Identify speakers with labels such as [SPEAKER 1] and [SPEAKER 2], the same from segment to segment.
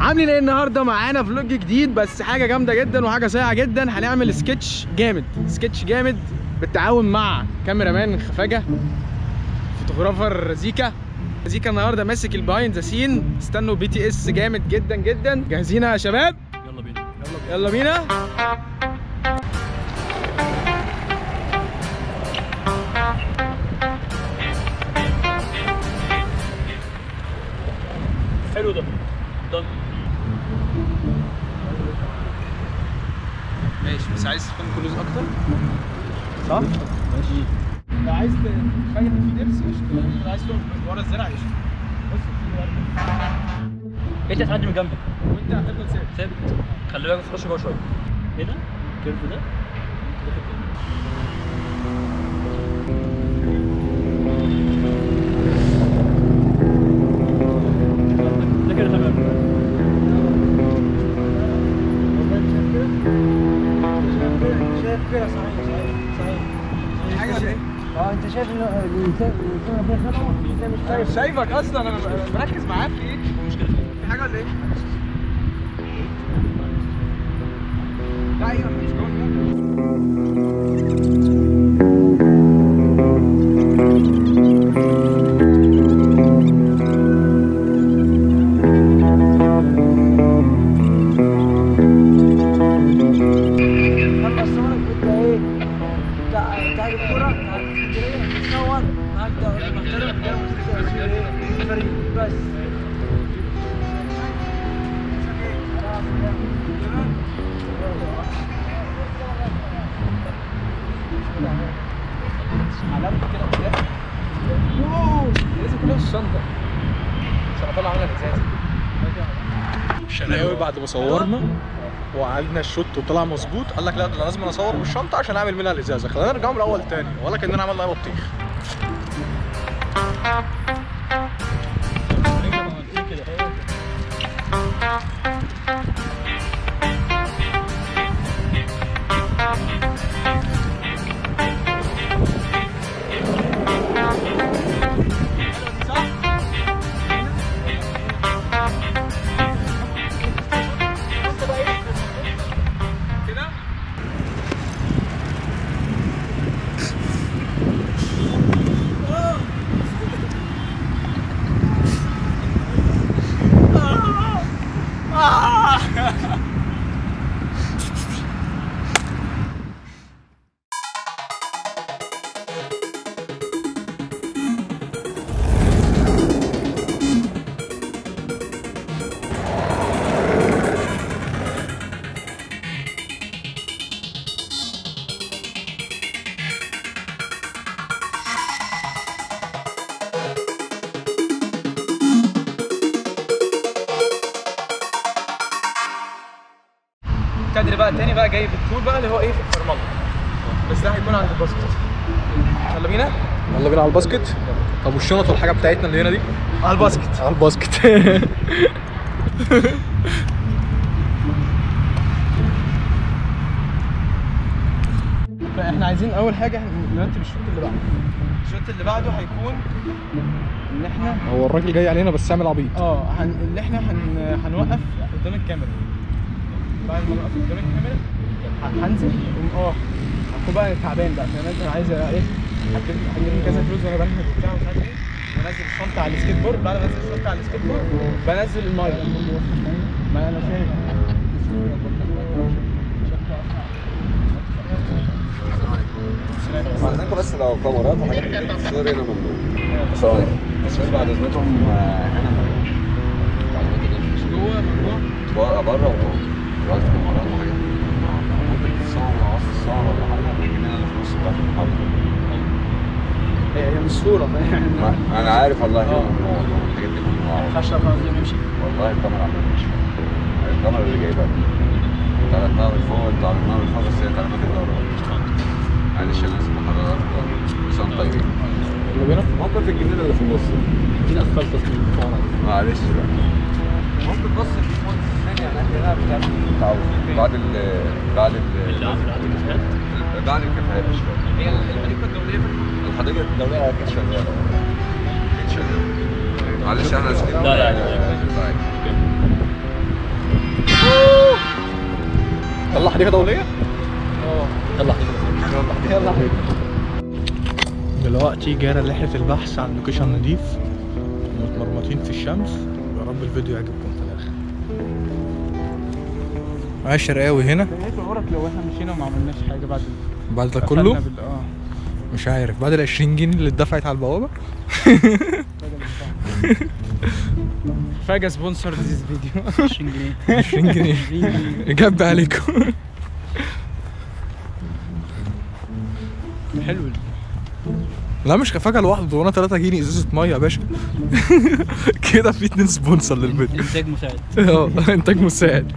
[SPEAKER 1] عاملين ايه النهارده معانا فلوج جديد بس حاجه جامده جدا وحاجه سريعه جدا هنعمل سكتش جامد سكتش جامد بالتعاون مع كاميرا مان خفاجه فوتوغرافر زيكا زيكا النهارده ماسك البايند ذا سين استنوا بي تي اس جامد جدا جدا جاهزين يا شباب
[SPEAKER 2] يلا بينا
[SPEAKER 1] يلا بينا
[SPEAKER 2] حلو ده ده
[SPEAKER 1] ماشي بس عايز تكون كلوز اكتر صح ماشي لو عايز تخيل ان في دبس قشطه لو انت عايز تقف ورا الزرع قشطه بص في ورده
[SPEAKER 2] انت هتعدي من جنبي
[SPEAKER 1] وانت هتفضل ثابت
[SPEAKER 2] ثابت خلي بالك تخش جوه شويه هنا الكيرف ده ده في الجنب. ده كده تمام
[SPEAKER 3] شايف كده صحيح صحيح صحيح
[SPEAKER 1] حاجه ولا ايه؟
[SPEAKER 3] اه انت شايف ان الانسان الانسان فيه خطأ الانسان مش
[SPEAKER 1] انا
[SPEAKER 3] شايف
[SPEAKER 1] مش شايفك اصلا انا بركز معاك في ايه؟
[SPEAKER 2] مشكله
[SPEAKER 1] في حاجه ولا ايه؟ لا ايوه مش جوه
[SPEAKER 3] لما اصورك انت ايه بتاع بتاع الكوره بتاع اسكندريه تصور معاك ده محترم ده مستشفى ايه فريق بس
[SPEAKER 1] علامة كده قدام واو لازم كلها في الشنطة عشان اطلع منها الازازة
[SPEAKER 4] شناوي بعد ما صورنا وقعدنا الشوت وطلع مظبوط قال لك لا ده أنا لازم اصور بالشنطه عشان اعمل منها الازازه خلينا نرجع من الاول تاني ولا كاننا عملنا اي بطيخ
[SPEAKER 1] كده الكادر بقى التاني بقى جاي بالطول بقى اللي هو ايه في الفرمله بس ده هيكون عند الباسكت يلا بينا
[SPEAKER 4] يلا بينا على الباسكت طب والشنط والحاجه بتاعتنا اللي هنا دي
[SPEAKER 1] على الباسكت
[SPEAKER 4] على الباسكت
[SPEAKER 1] فاحنا عايزين اول حاجه نرتب الشوط اللي بعده الشوط اللي بعده هيكون ان احنا
[SPEAKER 4] هو الراجل جاي علينا بس عامل عبيط
[SPEAKER 1] اه هن... اللي احنا هن... هنوقف قدام الكاميرا بعد ما نوقف قدام الكاميرا ه- هنزل أقوم- اه هكون بقى تعبان بقى فاهم انت انا عايز ايه هجيب هجيب كذا فلوس وانا بنهج وبتاع مش عارف ايه بنزل الشنطه على السكيت بورد بعد ما انزل الشنطه على السكيت بورد بنزل الميه ما انا فاهم
[SPEAKER 5] عايزينكم بس لو كاميرات وحاجات من دي التصوير هنا ممنوع ثواني التصوير بعد اذنكم آه، هنا ممنوع
[SPEAKER 1] جوه ممنوع
[SPEAKER 5] بره بره وجوه دلوقتي كاميرات وحاجات من دي. ممكن تتصور لو عاوز تتصور ولا حاجه لكن انا في النص بتاعت المحاضره
[SPEAKER 1] هي هي مش صوره فاهم
[SPEAKER 5] ما- انا عارف والله هنا
[SPEAKER 1] آه.
[SPEAKER 5] ممنوع والله الحاجات دي ممنوعه
[SPEAKER 1] ما ينفعش خلاص نمشي
[SPEAKER 5] والله الكاميرا عمالة مش الكاميرا اللي جايبها طلعتها من فوق طلعتها من فوق بس هي تعليمات الدورة معلش انا اسف حضرتك بس انتم طيبين
[SPEAKER 4] يلا بينا
[SPEAKER 5] ممكن في الجنينه اللي في النص
[SPEAKER 4] في اسفلت
[SPEAKER 5] معلش بقى ممكن بص في المهندس الثاني على هنا بتعمل تعوض بعد ال بعد ال بعد الكفايات شويه
[SPEAKER 1] هي الحديقه الدوليه
[SPEAKER 5] الحديقه الدوليه اكيد شغاله اكيد شغاله معلش احنا اسفين
[SPEAKER 2] لا، لا، لا.
[SPEAKER 5] طيب.
[SPEAKER 4] حديقه دوليه
[SPEAKER 2] يلا
[SPEAKER 1] يلا
[SPEAKER 4] دلوقتي جاري رحله البحث عن لوكيشن نضيف متمرمطين في الشمس يا رب الفيديو يعجبكم في الاخر معايا الشرقاوي هنا
[SPEAKER 1] ايه شعورك لو احنا مشينا وما عملناش حاجه بعد
[SPEAKER 4] بعد ده
[SPEAKER 1] قفلنا
[SPEAKER 4] كله
[SPEAKER 1] بال- اه
[SPEAKER 4] مش عارف بعد ال 20 جنيه اللي اتدفعت على البوابه
[SPEAKER 1] فاجا سبونسر ذيس فيديو
[SPEAKER 2] 20 جنيه
[SPEAKER 4] 20 جنيه جاب عليكم
[SPEAKER 1] حلو
[SPEAKER 4] لا مش فاكهه لوحده وانا 3 جنيه ازازه ميه يا باشا كده في اتنين سبونسر للفيديو
[SPEAKER 2] انتاج مساعد
[SPEAKER 4] اه انتاج مساعد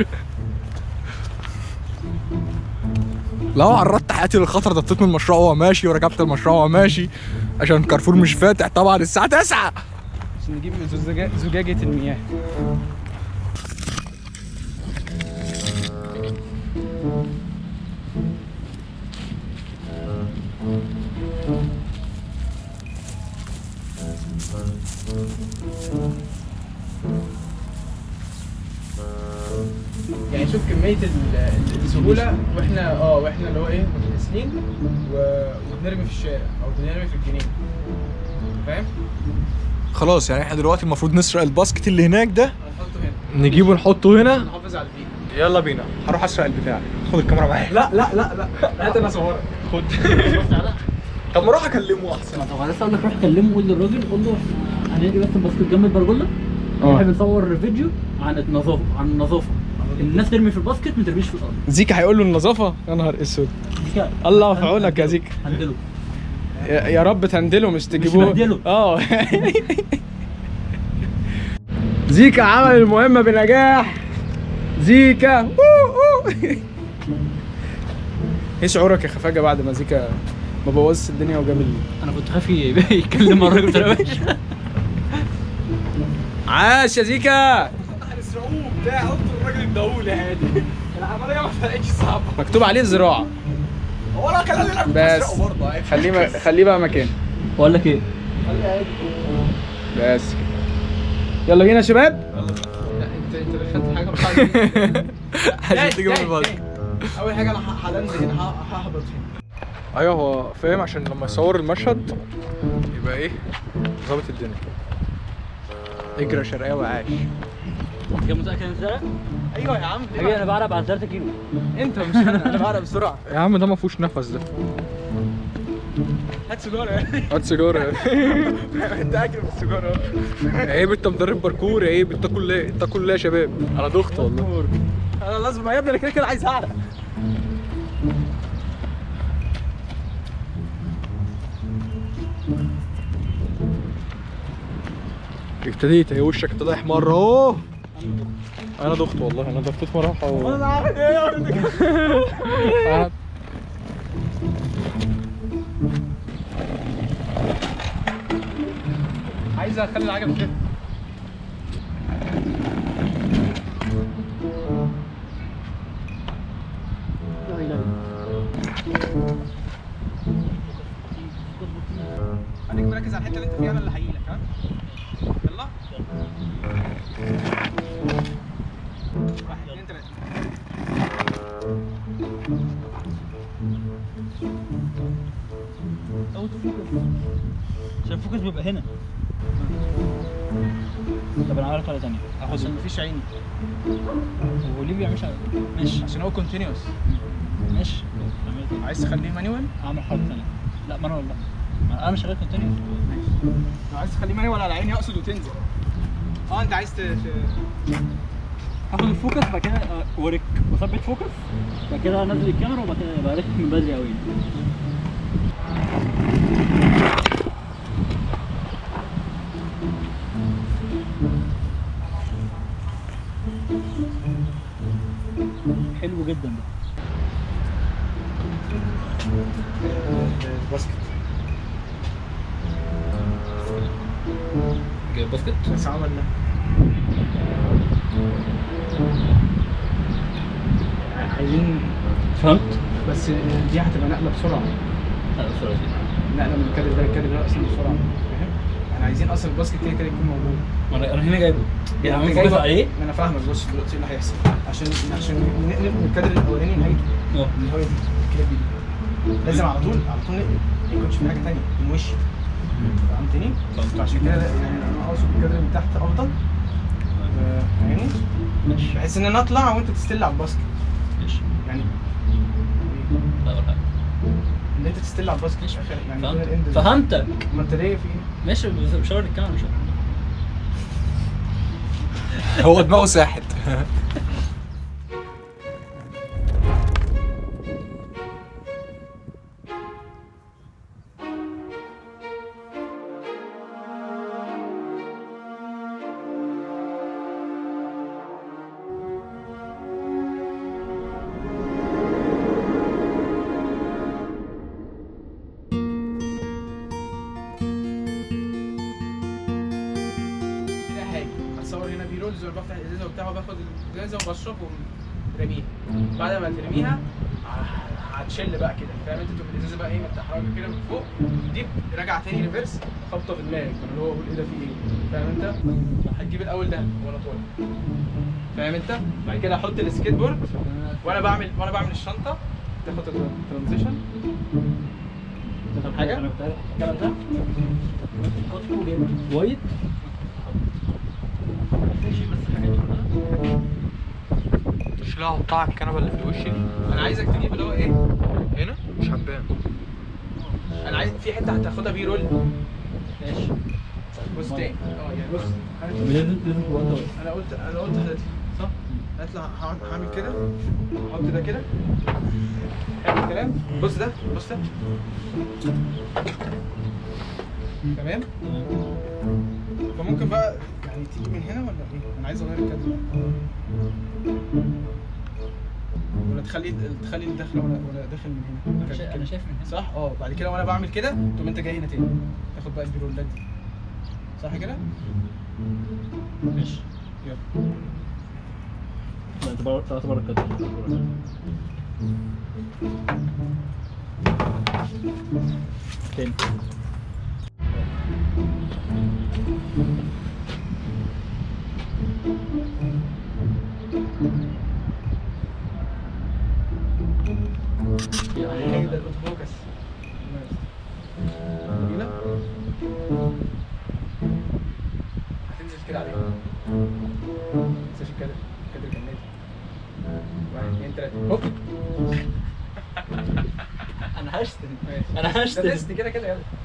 [SPEAKER 4] لو عرضت حياتي للخطر ضطيت من المشروع وهو ماشي وركبت المشروع وهو ماشي عشان كارفور مش فاتح طبعا الساعه 9
[SPEAKER 1] عشان نجيب زجاجة, زجاجة المياه يعني شوف كمية ال- ال- السهولة واحنا اه واحنا اللي هو ايه متكاسلين و... وبنرمي في الشارع او بنرمي في الجنينة فاهم؟
[SPEAKER 4] خلاص يعني احنا دلوقتي المفروض نسرق الباسكت اللي هناك ده
[SPEAKER 1] هنحطه هنا
[SPEAKER 4] نجيبه نحطه هنا
[SPEAKER 1] نحافظ على البيئة
[SPEAKER 4] يلا بينا هروح اسرق البتاع خد الكاميرا معايا
[SPEAKER 1] لا لا لا لا هات انا اصورك
[SPEAKER 4] خد طب ما اروح اكلمه احسن
[SPEAKER 2] طب لسه اقول لك روح كلمه قول للراجل قول له احنا هنيجي بس الباسكت جنب البرجوله احنا بنصور فيديو عن النظافه عن النظافه الناس ترمي في الباسكت ما ترميش في الارض
[SPEAKER 1] زيكا هيقول له النظافة يا نهار اسود الله في عونك يا زيكا
[SPEAKER 2] هندله
[SPEAKER 1] يا يا رب تهندله مش تجيبوه
[SPEAKER 2] بهدله.
[SPEAKER 1] اه زيكا عمل المهمة بنجاح زيكا أوه، أوه. ايه شعورك يا خفاجة بعد ما زيكا ما بوظش الدنيا وجاب ال...
[SPEAKER 2] انا كنت خايف يتكلم مع الراجل بتاع الباشا
[SPEAKER 1] عاش يا زيكا
[SPEAKER 4] هنسرقوه بتاع قلت الراجل اداهولي عادي العمليه ما فرقتش صعبه
[SPEAKER 1] مكتوب عليه الزراعة
[SPEAKER 4] هو انا كان قال لي
[SPEAKER 1] بس
[SPEAKER 4] اسرقه برضه عادي
[SPEAKER 1] خليه م... خليه بقى مكان
[SPEAKER 2] بقول لك ايه
[SPEAKER 1] بس كده يلا بينا يا شباب انت انت دخلت حاجه بحاجه
[SPEAKER 4] عشان تجيب الباسكت
[SPEAKER 1] اول حاجه انا هنزل هنا ه- ههبط هنا
[SPEAKER 4] ايوه هو فاهم عشان لما يصور المشهد يبقى ايه ظابط الدنيا اجري يا شرقاوي عاش
[SPEAKER 2] كان متاكد ان ده
[SPEAKER 1] ايوه يا عم
[SPEAKER 2] حبيبي انا بعرف على 3 كيلو
[SPEAKER 1] انت مش انا انا بعرف بسرعه
[SPEAKER 4] يا عم ده ما فيهوش نفس ده
[SPEAKER 1] هات سيجاره
[SPEAKER 4] هات سيجاره
[SPEAKER 1] انت اجري بالسيجاره
[SPEAKER 4] عيب انت مدرب باركور عيب انت كل ايه انت كل ايه يا شباب انا دخت والله
[SPEAKER 1] انا لازم يا ابني انا كده كده عايز اعرف
[SPEAKER 4] ابتديت اهي وشك ابتدى يحمر اهو انا دخت والله انا دخت مره واحده و...
[SPEAKER 1] انا عارف ايه
[SPEAKER 4] أنا-
[SPEAKER 1] عايز اخلي العجله كده خليك مركز على الحته اللي انت فيها انا اللي هجيلك ها يلا واحد اتنين تلاته
[SPEAKER 2] عشان الفوكس بيبقى هنا طب انا عارف طريقه ثانيه اخد
[SPEAKER 1] عشان مفيش عين
[SPEAKER 2] هو ليه بيعملش على- ماشي
[SPEAKER 1] عشان هو كونتينيوس
[SPEAKER 2] ماشي اعمل كده.
[SPEAKER 1] عايز تخليه مانيوال
[SPEAKER 2] اعمل حركه ثانيه لا مانوال لا ما انا مش شغال كونتينيو
[SPEAKER 1] لو عايز تخليه مانيوال على عيني اقصد وتنزل اه انت عايز ت... ت...
[SPEAKER 2] هاخد الفوكس بعد كده اوريك واثبت فوكس بعد كده انزل الكاميرا وبعد كده ابقى اركب من بدري قوي حلو جدا ده
[SPEAKER 1] الباسكت
[SPEAKER 2] جايب باسكت
[SPEAKER 1] بس عملنا عايزين
[SPEAKER 2] فهمت؟
[SPEAKER 1] بس دي هتبقى نقله بسرعه
[SPEAKER 2] لا بسرعه
[SPEAKER 1] نقله من الكادر ده للكادر ده اصلا بسرعه فاهم؟ يعني احنا عايزين اصلا الباسكت كده كده يكون موجود
[SPEAKER 2] ما انا انا هنا جايبه يعني
[SPEAKER 1] انت
[SPEAKER 2] عامل
[SPEAKER 1] جايبه-
[SPEAKER 2] فوكس عليه
[SPEAKER 1] ما انا فاهمك بص دلوقتي ايه اللي هيحصل عشان عشان نقلب من الكادر الاولاني نهايته
[SPEAKER 2] اه
[SPEAKER 1] اللي هو دي كده دي لازم على طول على طول نقلب ما يكونش في حاجه ثانيه من وش فهمتني؟ فعشان كده يعني انا اقصد الكادر من تحت افضل آه، فاهمني؟
[SPEAKER 2] ماشي
[SPEAKER 1] بحيث ان انا اطلع وانت تستل على الباسكت
[SPEAKER 2] ماشي
[SPEAKER 1] يعني
[SPEAKER 2] لا ولا حاجة.
[SPEAKER 1] ان انت تستل على الباسكت مش اخر يعني يكون
[SPEAKER 2] فهمت
[SPEAKER 1] الاند
[SPEAKER 2] فهمتك
[SPEAKER 1] ما انت ليه في ايه؟
[SPEAKER 2] ماشي بس مش هوري الكاميرا مش هوري.
[SPEAKER 4] هو دماغه ساحت
[SPEAKER 1] كده حاجه هتصور هنا بي رولز وانا بفتح الازازه وبتاع وباخد الازازه وبشرب ورميها بعد ما ترميها ه- هتشل بقى كده فاهم انت تبقى الازازه بقى ايه متحركه كده من فوق دي راجعه تاني ريفرس خبطه في دماغك اللي هو اقول ايه ده في ايه فاهم انت هتجيب الاول ده وانا طالع فاهم انت بعد كده احط السكيت بورد وانا بعمل وانا بعمل الشنطه تاخد الترانزيشن
[SPEAKER 2] طب
[SPEAKER 1] حاجة؟
[SPEAKER 2] انا كنت عايز الكلام ده كاتبه جامد وايد ماشي بس حاجات كلها
[SPEAKER 4] مش لا بتاع الكنبه اللي في وشي
[SPEAKER 1] انا عايزك تجيب اللي هو ايه
[SPEAKER 4] هنا مش هتبان
[SPEAKER 1] انا عايز في حته هتاخدها بي رول
[SPEAKER 2] ماشي
[SPEAKER 1] بص تاني اه يعني بص
[SPEAKER 2] لازم لازم تبقى انت واقف.
[SPEAKER 1] انا قلت انا قلت حاجه صح هطلع هقعد هعمل كده احط ده كده حلو الكلام بص ده بص ده تمام فممكن بقى يعني تيجي من هنا ولا ايه انا عايز اغير الكادر ولا تخلي تخلي الدخله ولا ولا داخل من هنا
[SPEAKER 2] انا شا- انا شايف من هنا
[SPEAKER 1] صح اه بعد كده وانا بعمل كده تقوم انت جاي هنا تاني تاخد بقى البيرولات دي صح كده
[SPEAKER 2] ماشي
[SPEAKER 1] يلا
[SPEAKER 2] لا انت بره انت بره الكادر تاني
[SPEAKER 1] يعني هي ده الاوتو فوكس جميلة هتنزل كده عليها ما تنساش الكادر الكادر جناتي واحد اتنين تلاتة هوب
[SPEAKER 2] انا هشتري
[SPEAKER 1] ماشي
[SPEAKER 2] انا
[SPEAKER 1] ده
[SPEAKER 2] هشتري
[SPEAKER 1] تيست كده كده يلا